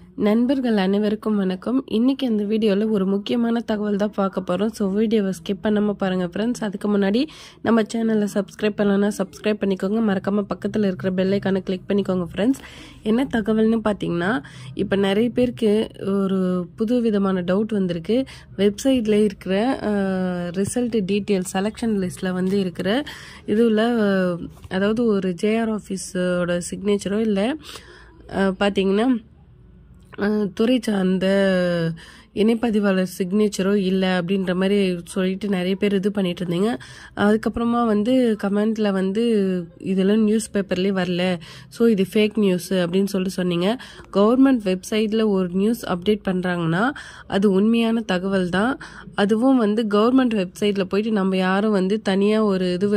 நண்பர்கள் அனைவருக்கும் வணக்கம் இன்னைக்கு அந்த வீடியோவில் ஒரு முக்கியமான தகவல் தான் பார்க்க போகிறோம் ஸோ வீடியோவை ஸ்கிப் பண்ணாமல் பாருங்கள் ஃப்ரெண்ட்ஸ் அதுக்கு முன்னாடி நம்ம சேனலை சப்ஸ்கிரைப் பண்ணலன்னா சப்ஸ்கிரைப் பண்ணிக்கோங்க மறக்காமல் பக்கத்தில் இருக்கிற பெல்லைக்கான கிளிக் பண்ணிக்கோங்க ஃப்ரெண்ட்ஸ் என்ன தகவல்னு பார்த்தீங்கன்னா இப்போ நிறைய பேருக்கு ஒரு புது விதமான டவுட் வந்திருக்கு வெப்சைட்டில் இருக்கிற ரிசல்ட் டீட்டெயில் செலெக்ஷன் லிஸ்ட்டில் வந்து இருக்கிற இதில் அதாவது ஒரு ஜேஆர் ஆஃபீஸோட சிக்னேச்சரோ இல்லை பார்த்தீங்கன்னா அஹ், துறை சார்ந்த இணைப்பதிவாளர் சிக்னேச்சரோ இல்லை அப்படின்ற மாதிரி சொல்லிட்டு நிறைய பேர் இது பண்ணிட்டு இருந்தீங்க அதுக்கப்புறமா வந்து கமெண்ட்ல வந்து இதெல்லாம் நியூஸ் பேப்பர்லேயே வரல ஸோ இது ஃபேக் நியூஸ் அப்படின்னு சொல்லிட்டு சொன்னீங்க கவர்மெண்ட் வெப்சைட்டில் ஒரு நியூஸ் அப்டேட் பண்ணுறாங்கன்னா அது உண்மையான தகவல் தான் அதுவும் வந்து கவர்மெண்ட் வெப்சைட்டில் போயிட்டு நம்ம யாரும் வந்து தனியாக ஒரு இது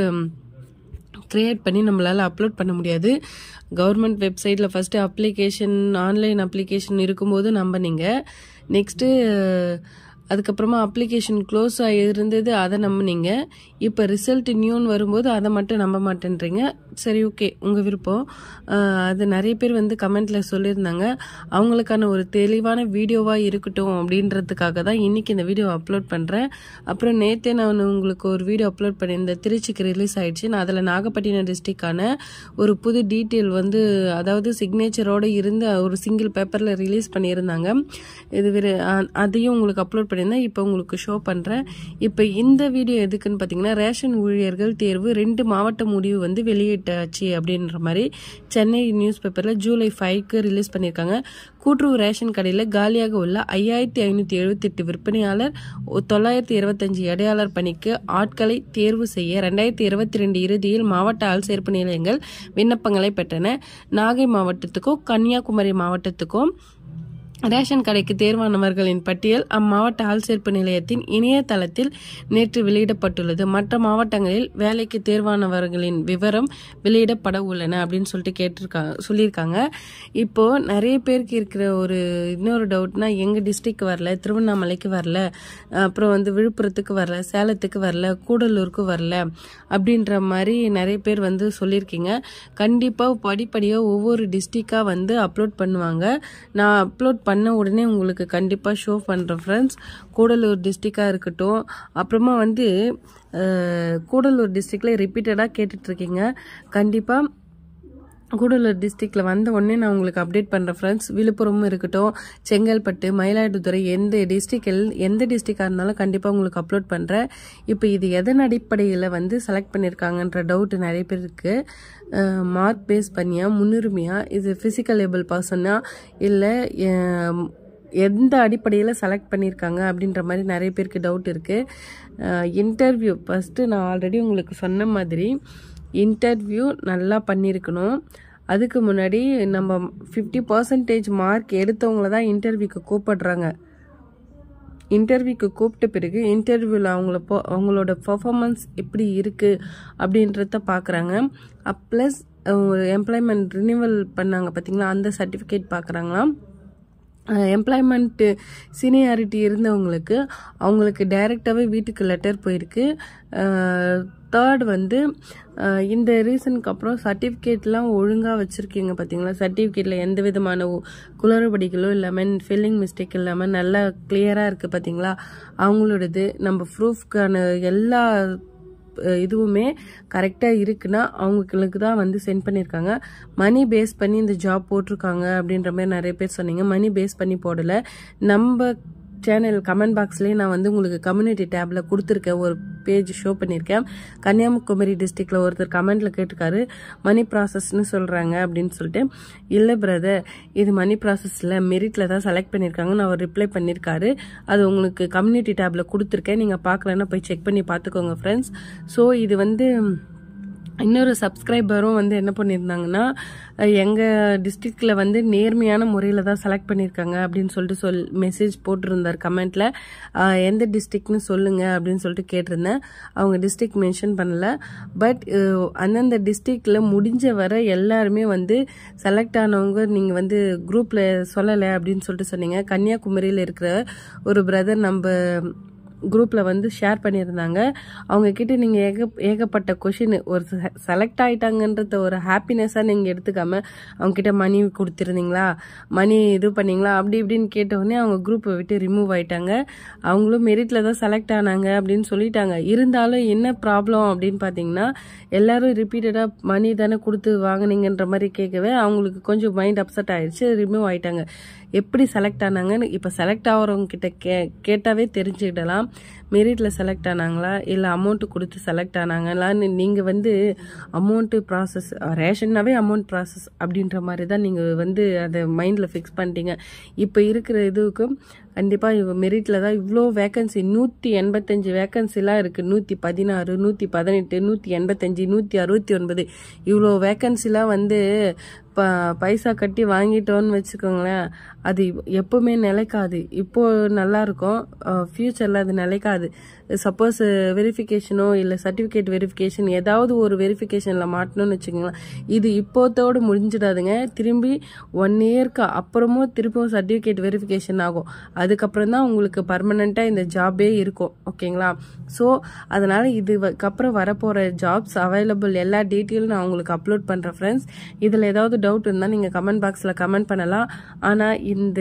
கிரியேட் பண்ணி நம்மளால் அப்லோட் பண்ண முடியாது கவர்மெண்ட் வெப்சைட்டில் ஃபஸ்ட்டு அப்ளிகேஷன் ஆன்லைன் அப்ளிகேஷன் இருக்கும்போது நம்பினீங்க நெக்ஸ்ட்டு அதுக்கப்புறமா அப்ளிகேஷன் க்ளோஸ் இருந்தது அதை நம்பினீங்க இப்போ ரிசல்ட் நியூன்னு வரும்போது அதை மட்டும் நம்ப மாட்டேன்றீங்க சரி ஓகே உங்கள் விருப்பம் அஹ், அது நிறைய பேர் வந்து கமெண்ட்டில் சொல்லியிருந்தாங்க அவங்களுக்கான ஒரு தெளிவான வீடியோவாக இருக்கட்டும் அப்படின்றதுக்காக தான் இன்னைக்கு இந்த வீடியோ அப்லோட் பண்ணுறேன் அப்புறம் நேற்றே நான் உங்களுக்கு ஒரு வீடியோ அப்லோட் பண்ணியிருந்தேன் திருச்சிக்கு ரிலீஸ் ஆயிடுச்சு நான் அதில் நாகப்பட்டினம் டிஸ்ட்ரிக்டான ஒரு புது டீட்டெயில் வந்து அதாவது சிக்னேச்சரோடு இருந்து ஒரு சிங்கிள் பேப்பரில் ரிலீஸ் பண்ணியிருந்தாங்க இது வேறு அ- அதையும் உங்களுக்கு அப்லோட் பண்ணியிருந்தேன் இப்போ உங்களுக்கு ஷோ பண்ணுறேன் இப்போ இந்த வீடியோ எதுக்குன்னு பார்த்தீங்கன்னா ரேஷன் ஊழியர்கள் தேர்வு ரெண்டு மாவட்ட முடிவு வந்து வெளியிட்டாச்சு அப்படின்ற மாதிரி சென்னை நியூஸ் பேப்பரில் ஜூலை ஃபைவ்க்கு ரிலீஸ் பண்ணியிருக்காங்க கூட்டுறவு ரேஷன் கடையில் காலியாக உள்ள ஐயாயிரத்தி ஐநூற்றி எழுபத்தெட்டு விற்பனையாளர் ஒ- தொள்ளாயிரத்தி இருபத்தஞ்சு இடையாளர் பணிக்கு ஆட்களை தேர்வு செய்ய ரெண்டாயிரத்தி இருபத்தி ரெண்டு இறுதியில் மாவட்ட ஆள் சேர்ப்பு நிலையங்கள் விண்ணப்பங்களை பெற்றன நாகை மாவட்டத்துக்கும் கன்னியாகுமரி மாவட்டத்துக்கும் ரேஷன் கடைக்கு தேர்வானவர்களின் பட்டியல் அம்மாவட்ட ஆள் சேர்ப்பு நிலையத்தின் இணையதளத்தில் நேற்று வெளியிடப்பட்டுள்ளது மற்ற மாவட்டங்களில் வேலைக்கு தேர்வானவர்களின் விவரம் வெளியிடப்பட உள்ளன அப்படின்னு சொல்லிட்டு கேட்டிருக்காங்க சொல்லியிருக்காங்க இப்போ நிறைய பேருக்கு இருக்கிற ஒரு இன்னொரு டவுட்னா எங்க டிஸ்ட்ரிக்ட் வரல திருவண்ணாமலைக்கு வரல அப்புறம் வந்து விழுப்புரத்துக்கு வரல சேலத்துக்கு வரல கூடலூருக்கு வரல அப்படின்ற மாதிரி நிறைய பேர் வந்து சொல்லியிருக்கீங்க கண்டிப்பாக படிப்படியாக ஒவ்வொரு டிஸ்ட்ரிக்டாக வந்து அப்லோட் பண்ணுவாங்க நான் அப்லோட் பண்ண உடனே உங்களுக்கு கண்டிப்பாக ஷோ பண்ணுறேன் ஃப்ரெண்ட்ஸ் கூடலூர் டிஸ்ட்ரிக்டாக இருக்கட்டும் அப்புறமா வந்து அஹ், கூடலூர் டிஸ்ட்ரிக்டில் ரிப்பீட்டடாக கேட்டுட்ருக்கீங்க கண்டிப்பாக கூடலூர் டிஸ்ட்ரிக்டில் வந்த உடனே நான் உங்களுக்கு அப்டேட் பண்ணுறேன் ஃப்ரெண்ட்ஸ் விழுப்புரமும் இருக்கட்டும் செங்கல்பட்டு மயிலாடுதுறை எந்த டிஸ்ட்ரிக்ட் எந்த டிஸ்ட்ரிக்டாக இருந்தாலும் கண்டிப்பாக உங்களுக்கு அப்லோட் பண்ணுறேன் இப்போ இது எதன் அடிப்படையில் வந்து செலக்ட் பண்ணியிருக்காங்கன்ற டவுட் நிறைய பேர் இருக்குது மார்க் பேஸ் பண்ணியா முன்னுரிமையா இது ஃபிசிக்கல் ஏபிள் பர்சனா இல்லை எந்த அடிப்படையில் செலக்ட் பண்ணியிருக்காங்க அப்படின்ற மாதிரி நிறைய பேருக்கு டவுட் இருக்குது இன்டர்வியூ ஃபஸ்ட்டு நான் ஆல்ரெடி உங்களுக்கு சொன்ன மாதிரி இன்டர்வியூ நல்லா பண்ணியிருக்கணும் அதுக்கு முன்னாடி நம்ம ஃபிஃப்டி பர்சன்டேஜ் மார்க் எடுத்தவங்கள தான் இன்டர்வியூக்கு கூப்பிடுறாங்க இன்டர்வியூக்கு கூப்பிட்ட பிறகு இன்டர்வியூவில் அவங்கள போ அவங்களோட பர்ஃபார்மன்ஸ் எப்படி இருக்குது அப்படின்றத பார்க்குறாங்க ப்ளஸ் எம்ப்ளாய்மெண்ட் ரினிவல் பண்ணாங்க பார்த்தீங்களா அந்த சர்டிஃபிகேட் பார்க்குறாங்களாம் எம்ப்ளாய்மெண்ட்டு சீனியாரிட்டி இருந்தவங்களுக்கு அவங்களுக்கு டைரெக்டாகவே வீட்டுக்கு லெட்டர் போயிருக்கு தேர்ட் வந்து அஹ், இந்த ரீசனுக்கு அப்புறம் சர்டிஃபிகேட்லாம் ஒழுங்காக வச்சுருக்கீங்க பார்த்தீங்களா சர்டிஃபிகேட்டில் எந்த விதமான உ- குளறுபடிகளோ இல்லாமல் ஃபில்லிங் மிஸ்டேக் இல்லாமல் நல்லா கிளியராக இருக்குது பார்த்தீங்களா அவங்களோடது நம்ம ப்ரூஃப்க்கான எல்லா அஹ் இதுவுமே கரெக்டாக இருக்குன்னா அவங்களுக்கு தான் வந்து சென்ட் பண்ணியிருக்காங்க மணி பேஸ் பண்ணி இந்த ஜாப் போட்டிருக்காங்க அப்படின்ற மாதிரி நிறைய பேர் சொன்னீங்க மணி பேஸ் பண்ணி போடலை நம்ம சேனல் கமெண்ட் பாக்ஸ்லேயே நான் வந்து உங்களுக்கு கம்யூனிட்டி டேப்பில் கொடுத்துருக்கேன் ஒரு பேஜ் ஷோ பண்ணியிருக்கேன் கன்னியாகுமரி டிஸ்ட்ரிக்டில் ஒருத்தர் கமெண்ட்டில் கேட்டிருக்காரு மணி ப்ராசஸ்னு சொல்கிறாங்க அப்படின்னு சொல்லிட்டு இல்லை பிரதர் இது மணி ப்ராசஸில் மெரிட்டில் தான் செலக்ட் பண்ணியிருக்காங்கன்னு அவர் ரிப்ளை பண்ணியிருக்காரு அது உங்களுக்கு கம்யூனிட்டி டேப்பில் கொடுத்துருக்கேன் நீங்கள் பார்க்கலன்னா போய் செக் பண்ணி பார்த்துக்கோங்க ஃப்ரெண்ட்ஸ் ஸோ இது வந்து இன்னொரு சப்ஸ்கிரைபரும் வந்து என்ன பண்ணியிருந்தாங்கன்னா அஹ், எங்க டிஸ்ட்ரிக்ட்ல வந்து நேர்மையான முறையில் தான் செலக்ட் பண்ணியிருக்காங்க அப்படின்னு சொல்லிட்டு சொல் மெசேஜ் போட்டிருந்தார் கமெண்ட்ல அஹ், எந்த டிஸ்ட்ரிக்ட்னு சொல்லுங்க அப்படின்னு சொல்லிட்டு கேட்டிருந்தேன் அவங்க டிஸ்ட்ரிக்ட் மென்ஷன் பண்ணல பட் அந்தந்த டிஸ்ட்ரிக்ட்ல முடிஞ்ச வரை எல்லாருமே வந்து செலக்ட் ஆனவங்க நீங்க வந்து குரூப்ல சொல்லலை அப்படின்னு சொல்லிட்டு சொன்னீங்க கன்னியாகுமரியில் இருக்கிற ஒரு பிரதர் நம்ம குரூப்பில் வந்து ஷேர் பண்ணியிருந்தாங்க அவங்க கிட்ட நீங்கள் ஏக ஏகப்பட்ட கொஷின் ஒரு செலக்ட் ஆயிட்டாங்கன்றத ஒரு ஹாப்பினஸ்ஸாக நீங்கள் எடுத்துக்காம அவங்க கிட்ட மணி கொடுத்துருந்தீங்களா மணி இது பண்ணீங்களா அப்படி இப்படின்னு கேட்டவுடனே அவங்க குரூப்பை விட்டு ரிமூவ் ஆயிட்டாங்க அவங்களும் மெரிட்டில் தான் செலக்ட் ஆனாங்க அப்படின்னு சொல்லிட்டாங்க இருந்தாலும் என்ன ப்ராப்ளம் அப்படின்னு பார்த்தீங்கன்னா எல்லாரும் ரிப்பீட்டடாக மணி தானே கொடுத்து வாங்குனீங்கன்ற மாதிரி கேட்கவே அவங்களுக்கு கொஞ்சம் மைண்ட் அப்செட் ஆயிடுச்சு ரிமூவ் ஆயிட்டாங்க எப்படி செலக்ட் ஆனாங்கன்னு இப்போ செலக்ட் ஆகிறவங்க கிட்ட கே கேட்டாவே தெரிஞ்சுக்கிடலாம் மெரிட்டில் செலக்ட் ஆனாங்களா இல்லை அமௌண்ட்டு கொடுத்து செலக்ட் ஆனாங்களான்னு நீங்கள் வந்து அமௌண்ட்டு ப்ராசஸ் ரேஷன்னாவே அமௌண்ட் ப்ராசஸ் அப்படின்ற மாதிரி தான் நீங்கள் வந்து அதை மைண்டில் ஃபிக்ஸ் பண்ணிட்டீங்க இப்போ இருக்கிற இதுக்கும் கண்டிப்பாக இவ மெரிட்டில் தான் இவ்வளோ வேக்கன்சி நூற்றி எண்பத்தஞ்சு வேக்கன்சிலாம் இருக்குது நூற்றி பதினாறு நூற்றி பதினெட்டு நூற்றி எண்பத்தஞ்சு நூற்றி அறுபத்தி ஒன்பது இவ்வளோ வேக்கன்சிலாம் வந்து ப பைசா கட்டி வாங்கிட்டோன்னு வச்சுக்கோங்களேன் அது எப்பவுமே நிலைக்காது இப்போ நல்லா இருக்கும் ஃப்யூச்சரில் அது நிலைக்காது சப்போஸ் வெரிஃபிகேஷனோ இல்லை சர்டிஃபிகேட் வெரிஃபிகேஷன் ஏதாவது ஒரு வெரிஃபிகேஷனில் மாட்டணும்னு வச்சுக்கோங்களேன் இது இப்போத்தோடு முடிஞ்சிடாதுங்க திரும்பி ஒன் இயர்க்கு அப்புறமும் திருப்பியும் சர்டிஃபிகேட் வெரிஃபிகேஷன் ஆகும் அதுக்கப்புறம் தான் உங்களுக்கு பர்மனெண்ட்டாக இந்த ஜாபே இருக்கும் ஓகேங்களா ஸோ அதனால் இதுக்கப்புறம் வரப்போகிற ஜாப்ஸ் அவைலபிள் எல்லா டீட்டெயிலும் நான் உங்களுக்கு அப்லோட் பண்ணுறேன் ஃப்ரெண்ட்ஸ் இதில் ஏதாவது டவுட் இருந்தால் நீங்கள் கமெண்ட் பாக்ஸில் கமெண்ட் பண்ணலாம் ஆனால் இந்த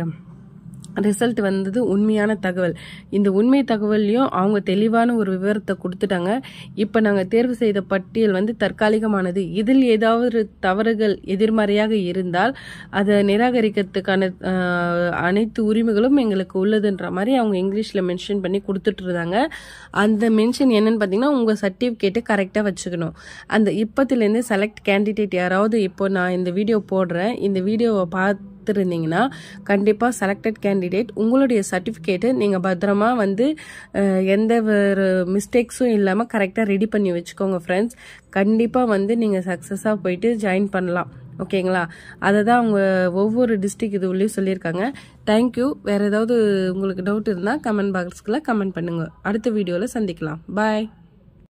ரிசல்ட் வந்தது உண்மையான தகவல் இந்த உண்மை தகவல்லையும் அவங்க தெளிவான ஒரு விவரத்தை கொடுத்துட்டாங்க இப்போ நாங்கள் தேர்வு செய்த பட்டியல் வந்து தற்காலிகமானது இதில் ஏதாவது தவறுகள் எதிர்மறையாக இருந்தால் அதை நிராகரிக்கிறதுக்கான ஆஹ், அனைத்து உரிமைகளும் எங்களுக்கு உள்ளதுன்ற மாதிரி அவங்க இங்கிலீஷில் மென்ஷன் பண்ணி கொடுத்துட்டு இருந்தாங்க அந்த மென்ஷன் என்னன்னு பார்த்தீங்கன்னா உங்கள் சர்டிஃபிகேட்டை கரெக்டாக வச்சுக்கணும் அந்த இப்போத்துலேருந்து செலக்ட் கேண்டிடேட் யாராவது இப்போ நான் இந்த வீடியோ போடுறேன் இந்த வீடியோவை பார்த்து பார்த்துருந்தீங்கன்னா கண்டிப்பாக செலக்டட் கேண்டிடேட் உங்களுடைய சர்டிஃபிகேட்டை நீங்கள் பத்திரமா வந்து அஹ், எந்த ஒரு மிஸ்டேக்ஸும் இல்லாமல் கரெக்டாக ரெடி பண்ணி வச்சுக்கோங்க ஃப்ரெண்ட்ஸ் கண்டிப்பாக வந்து நீங்கள் சக்ஸஸாக போயிட்டு ஜாயின் பண்ணலாம் ஓகேங்களா அதை தான் அவங்க ஒவ்வொரு டிஸ்ட்ரிக் இதுவுலேயும் சொல்லியிருக்காங்க தேங்க்யூ வேறு ஏதாவது உங்களுக்கு டவுட் இருந்தால் கமெண்ட் பாக்ஸ்க்குள்ள கமெண்ட் பண்ணுங்கள் அடுத்த வீடியோவில் சந்திக்கலாம் பாய்